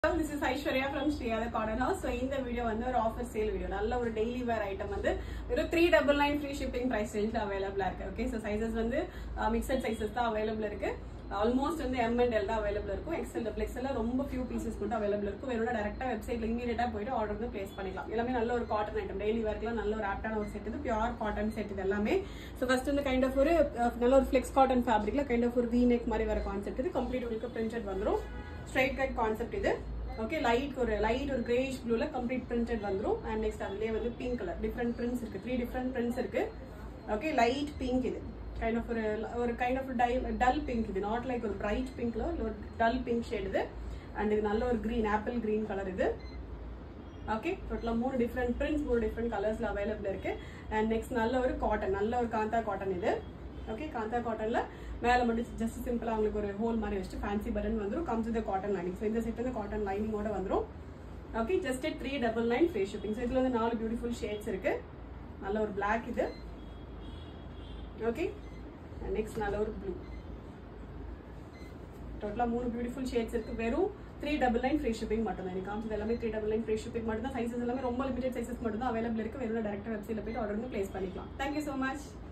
this is Aishwarya from Sriyatha garden house so இந்த video வந்து ஒரு ஆஃபர் சேல் வீடியோ நல்ல ஒரு டெய்லி வேர் ஐட்டம் வந்து வெறும் three double nine free shipping price ரேஞ்சில் அவைலபிளா இருக்கு ஓகே ஸோ சைசஸ் வந்து மிக்சட் சைசஸ் தான் அவைலபிள் இருக்கு ஆல்மோஸ்ட் வந்து எம் அண்ட் எல் தான் அவைலபிள் இருக்கும் எக்ஸல் டபுள் எக்ஸல் ரொம்ப ஃபியூ பீசஸ் மட்டும் அவைலபிள் இருக்கும் வேணும்னா டேரக்டா வெப்சைட்ல இமீடியட்டா போயிட்டு ஆர்டர் வந்து பிளேஸ் பண்ணிக்கலாம் எல்லாமே நல்ல ஒரு காட்டன் ஐட்டம் டெய்லி வேர்க்குலாம் நல்ல ஒரு ஆப்டான ஒரு செட் இது பியூர் காட்டன் செட் இது எல்லாமே ஸோ ஃபர்ஸ்ட் வந்து கைண்ட் ஆஃப் ஒரு அஹ், நல்ல ஒரு ஃபிளெக்ஸ் காட்டன் ஃபேப்ரிக்ல கைண்ட் ஆஃப் ஒரு வி நெக் மாதிரி வர கான்செப்ட் இது கம்ப்ளீட் உங்களுக்கு பிரிண்டட் வந்துரும் ஸ்ட்ரைட் கட் கான்செப்ட் இது ஓகே லைட் ஒரு லைட் ஒரு கிரேஷ் ப்ளூல கம்ப்ளீட் பிரிண்டட் வந்துரும் அண்ட் நெக்ஸ்ட் அதுலயே வந்து பிங்க் கலர் டிஃப்ரெண்ட் பிரிண்ட்ஸ் இருக்கு த்ரீ டிஃப்ரெண்ட் பிரிண்ட்ஸ் இருக்கு ஓகே லைட் பிங்க் இது கைண்ட் ஆஃப் ஒரு ஒரு கைண்ட் ஆஃப் டல் பிங்க் இது நாட் லைக் ஒரு பிரைட் பிங்க்ல ஒரு டல் பிங்க் ஷேட் இது அண்ட் இது நல்ல ஒரு கிரீன் ஆப்பிள் கிரீன் கலர் இது ஓகே டோட்டலாக மூணு டிஃப்ரெண்ட் பிரிண்ட்ஸ் மூணு டிஃப்ரெண்ட் கலர்ஸ்ல அவைலபிள் இருக்கு அண்ட் நெக்ஸ்ட் நல்ல ஒரு காட்டன் நல்ல ஒரு காந்தா காட்டன் இது ஓகே காந்தா காட்டன்ல மேல மட்டும் ஜஸ்ட் சிம்பிளா உங்களுக்கு ஒரு ஹோல் மாதிரி வச்சுட்டு ஃபேன்சி பட்டன் வந்துரும் comes with cotton lining so இந்த செட் வந்து காட்டன் லைனிங்கோட வந்துரும் okay just three double nine free shipping so இதுல வந்து நாலு பியூட்டிஃபுல் ஷேட்ஸ் இருக்கு நல்ல ஒரு Black இது ஓகே நெக்ஸ்ட் நல்ல ஒரு ப்ளூ டோட்டலா மூணு பியூட்டிஃபுல் ஷேட்ஸ் இருக்கு வெறும் three double nine free shipping மட்டும் தான் எனக்கு காமிச்சது எல்லாமே three double nine free shipping மட்டும் தான் சைசஸ் எல்லாமே ரொம்ப லிமிடெட் சைசஸ் மட்டும் தான் அவைலபிள் இருக்கு வெறும் டேரக்டா வெப்சைட்ல போயிட்டு ஆர்டர் வந்து பிளேஸ் பண்ணிக்கலாம் தேங்க்யூ ஸோ மச்